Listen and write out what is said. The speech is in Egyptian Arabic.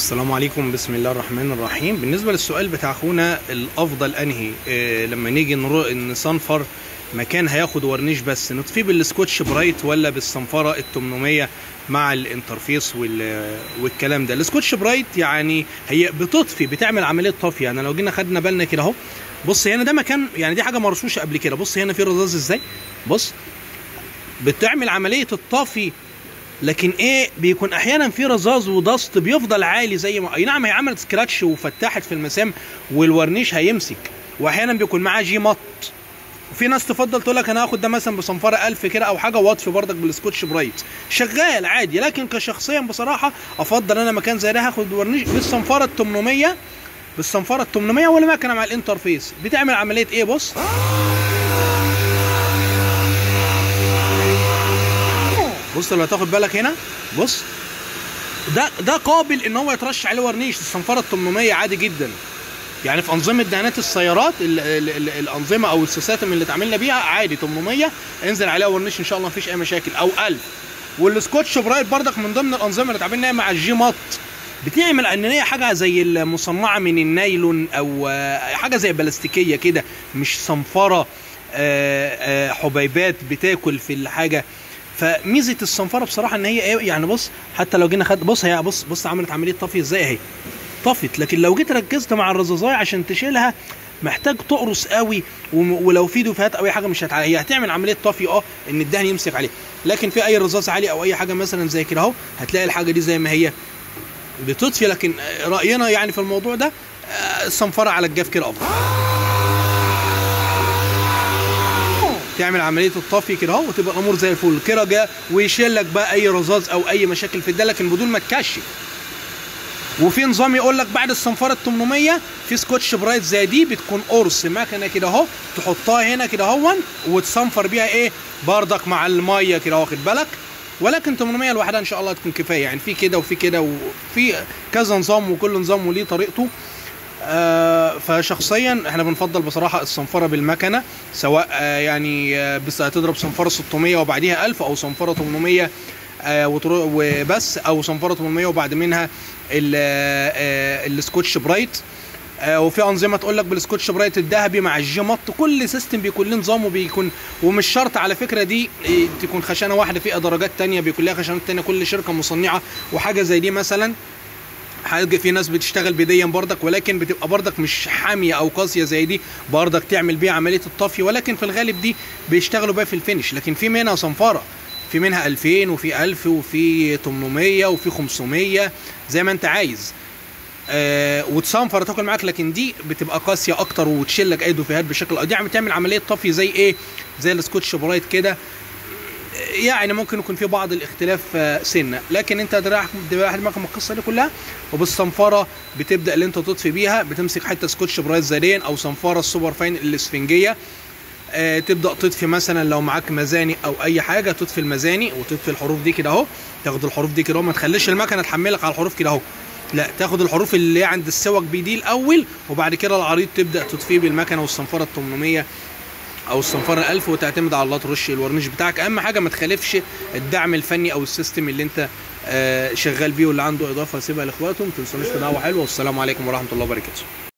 السلام عليكم بسم الله الرحمن الرحيم بالنسبة للسؤال بتاع اخونا الافضل انهي إيه لما نيجي نرو... نصنفر مكان هياخد ورنيش بس نطفيه بالسكوتش برايت ولا بالصنفرة ال 800 مع الانترفيس وال... والكلام ده السكوتش برايت يعني هي بتطفي بتعمل عملية طفي يعني لو جينا خدنا بالنا كده اهو بص هنا ده مكان يعني دي حاجة مرشوشة قبل كده بص هنا في رذاذ ازاي بص بتعمل عملية الطفي لكن ايه بيكون احيانا في رذاذ وضغط بيفضل عالي زي ما اي نعم هي عملت سكراتش وفتحت في المسام والورنيش هيمسك واحيانا بيكون معاه جي مط وفي ناس تفضل تقول لك انا هاخد ده مثلا بصنفره 1000 كده او حاجه واطفي بردك بالسكوتش برايت شغال عادي لكن كشخصيا بصراحه افضل انا مكان زي ده هاخد ورنيش بالصنفره ال 800 بالصنفره ال 800 ولا مكنه مع الانترفيس بتعمل عمليه ايه بص بص لو هتاخد بالك هنا بص ده ده قابل ان هو يترش عليه ورنيش الصنفره ال 800 عادي جدا يعني في انظمه دهانات السيارات ال ال ال الانظمه او السيستم اللي اتعاملنا بيها عادي 800 انزل عليها ورنيش ان شاء الله مفيش اي مشاكل او 1000 والسكوتش برايت بردك من ضمن الانظمه اللي اتعاملنا مع الجي مات بتعمل ان هي حاجه زي المصنعه من النايلون او حاجه زي بلاستيكيه كده مش صنفره حبيبات بتاكل في الحاجه فميزه الصنفره بصراحه ان هي ايه يعني بص حتى لو جينا خد بص هي بص بص عملت عمليه طفي ازاي اهي طفت لكن لو جيت ركزت مع الرذاذايه عشان تشيلها محتاج تقرص قوي ولو في دفات او اي حاجه مش هتعلي هي هتعمل عمليه طفي اه ان الدهن يمسك عليه لكن في اي رذاذ عالي او اي حاجه مثلا زي كده اهو هتلاقي الحاجه دي زي ما هي بتطفي لكن راينا يعني في الموضوع ده الصنفره على الجاف كده افضل تعمل عمليه الطفي كده اهو وتبقى الامور زي الفل كده جه ويشيل لك بقى اي رذاذ او اي مشاكل في ده لكن بدون ما تكشف وفي نظام يقول لك بعد الصنفره ال 800 في سكوتش برايت زي دي بتكون قرص مكنه كده اهو تحطها هنا كده اهو وتصنفر بيها ايه بردك مع الميه كده واخد بالك ولكن 800 لوحدها ان شاء الله تكون كفايه يعني في كده وفي كده وفي كذا نظام وكل نظام وليه طريقته آه فشخصيا احنا بنفضل بصراحه الصنفره بالمكنه سواء آه يعني آه بس هتضرب صنفره 600 وبعديها 1000 او صنفره 800 وبس او صنفره 800 وبعد منها السكوتش برايت وفي انظمه تقول لك بالسكوتش برايت الذهبي مع الجيمط كل سيستم بيكون له نظامه بيكون ومش شرط على فكره دي تكون خشانه واحده في درجات تانية بيكون لها خشانات تانية كل شركه مصنعه وحاجه زي دي مثلا حاجه في ناس بتشتغل بديا بردك ولكن بتبقى بردك مش حاميه او قاسيه زي دي بردك تعمل بيها عمليه الطفي ولكن في الغالب دي بيشتغلوا بيها في الفينش لكن في منها صنفره في منها 2000 وفي 1000 وفي 800 وفي 500 زي ما انت عايز آه وتصنفر تاكل معاك لكن دي بتبقى قاسيه اكتر وتشيل لك اي دفيهات بشكل دي تعمل عمليه طفي زي ايه زي السكوتش برايت كده يعني ممكن يكون في بعض الاختلاف سنه لكن انت دراعك دماغك من القصه دي كلها وبالصنفره بتبدا اللي انت تطفي بيها بتمسك حته سكوتش برايت زيدين او صنفره السوبر فاين الاسفنجيه آه تبدا تطفي مثلا لو معاك مزاني او اي حاجه تطفي المزاني وتطفي الحروف دي كده اهو تاخد الحروف دي كده اهو ما تخليش المكنه تحملك على الحروف كده اهو لا تاخد الحروف اللي هي عند السوك بي دي الاول وبعد كده العريض تبدا تطفيه بالمكنه والصنفره ال 800 او الصنفره 1000 وتعتمد على الله ترش الورنيش بتاعك اهم حاجه ما تخالفش الدعم الفني او السيستم اللي انت آه شغال بيه واللي عنده اضافه سيبها لاخواته ما تنسوناش في دعوه حلوه والسلام عليكم ورحمه الله وبركاته